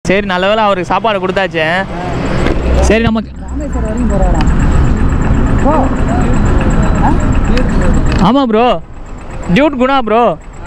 சரி நல்ல வேளை அவருக்கு சாப்பாடு கொடுத்தாச்சு சரி நமக்கு ராமேஸ்வரம் வரைக்கும் போகிறாடா ப்ரோ ஆமாம் ப்ரோ டியூட் குணா ப்ரோ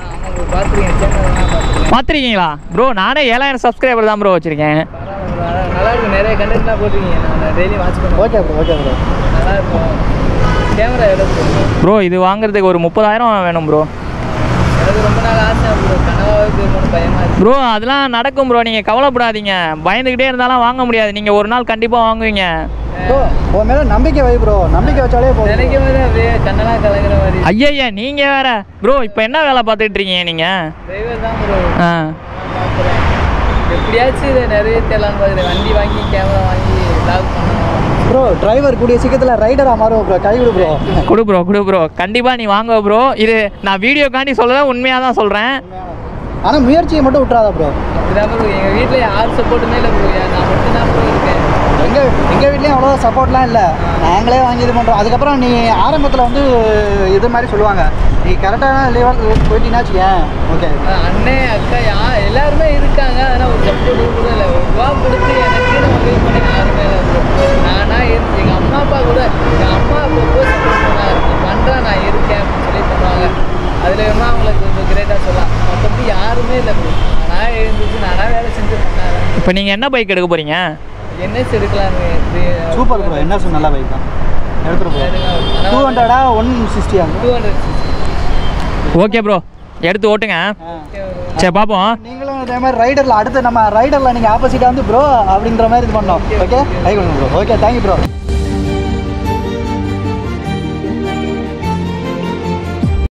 பார்த்துருக்கீங்களா ப்ரோ நானே ஏழாயிரம் சப்ஸ்கிரைபர் தான் ப்ரோ வச்சுருக்கேன் நல்லா இருக்கும் நிறைய கண்டென்ட்லாம் போட்டிருக்கீங்க நான் டெய்லி வாட்ச் பண்ணுவேன் ஓகே ப்ரோ ஓகே ப்ரோ நல்லா இருக்கும் கேமரா எவ்வளோ போடுவோம் ப்ரோ இது வாங்குறதுக்கு ஒரு முப்பதாயிரம் வேணும் ப்ரோ எனக்கு ரொம்ப நாள் ஆசை ப்ரோ கனவாக போயிருமோன்னு பயமாக இருக்கு ப்ரோ அதெல்லாம் நடக்கும் ப்ரோ நீங்கள் கவலைப்படாதீங்க பயந்துக்கிட்டே இருந்தாலும் வாங்க முடியாது நீங்கள் ஒரு நாள் கண்டிப்பாக வாங்குவீங்க ப்ரோ உன் மேலே நம்பிக்கை வை ப்ரோ நம்பிக்கை வச்சாலே போதும் நினைக்கும் போது அப்படியே கண்ணெல்லாம் கலங்குற மாதிரி ஐயய்யா நீங்கள் வேற ப்ரோ இப்போ என்ன வேலை பார்த்துட்டு இருக்கீங்க நீங்கள் டிரைவர் தான் ப்ரோ ஆ பார்க்குறேன் எப்படியாச்சும் இதை நிறைவேற்றலாம்னு பார்க்குறேன் வண்டி வாங்கி கேமரா வாங்கி லாக் பண்ணணும் ப்ரோ டிரைவர் கூடிய சீக்கிரத்தில் ரைடராக மாறுவோம் ப்ரோ கை விடு ப்ரோ கொடு ப்ரோ கொடு ப்ரோ கண்டிப்பாக நீ வாங்க ப்ரோ இது நான் வீடியோக்காண்டி சொல்லல உண்மையாக தான் சொல்கிறேன் ஆனால் முயற்சியை மட்டும் விட்றாத ப்ரோ இதுதான் ப்ரோ எங்கள் வீட்டில் யார் சப்போர்ட்டுமே இல்லை ப்ரோ நான் மட்டும் தான் ப்ரோ இருக்கேன் எங்கள் எங்கள் வீட்லேயும் அவ்வளோ சப்போர்ட்லாம் இல்லை நாங்களே வாங்கி இது பண்ணுறோம் அதுக்கப்புறம் நீ ஆரம்பத்தில் வந்து இது மாதிரி சொல்லுவாங்க நீ கரெக்டான லெவல் போயிட்டீங்கன்னா வச்சுக்கேன் ஓகே ஆஹ் அண்ணன் அக்கா யா எல்லாருமே இருக்காங்க ஆனால் ஒரு சப்போர்ட் கூட இல்லை ஒரு ரூபா கொடுத்து எனக்கு நம்ம ஹெல்ப் பண்ணி யாருமே இல்லை ப்ரோ நானா இருந்து எங்கள் அம்மா அப்பா கூட எங்கள் அம்மா அப்பா கூட சப்போர்ட் பண்ணாங்க நீ பண்ணுறா நான் இருக்கேன் அப்படின்னு சொல்லி பண்ணுவாங்க அதில் வேணா அவங்களுக்கு கொஞ்சம் கிரேட்டாக சொல்லலாம் மற்றபடி யாருமே இல்லை ப்ரோ நானா எழுந்துச்சு நானா வேலை செஞ்சு பண்ணாங்க இப்போ நீங்கள் என்ன பைக் எடுக்க போகிறீங்க என்எஸ் எடுக்கலான்னு சூப்பர் ப்ரோ என்ன சொன்ன நல்லா பைக் தான் எடுத்துகிட்டு ப்ரோ டூ ஹண்ட்ரடா ஒன் சிக்ஸ்டியா டூ ஹண்ட்ரட் ஓகே ப்ரோ எடுத்து ஓட்டுங்க சரி பார்ப்போம் நீங்களும் இதே மாதிரி ரைடரில் அடுத்து நம்ம ரைடரில் நீங்கள் ஆப்போசிட்டாக வந்து ப்ரோ அப்படின்ற மாதிரி இது பண்ணோம் ஓகே கை கொடுங்க ப்ரோ ஓகே தேங்க்யூ ப்ரோ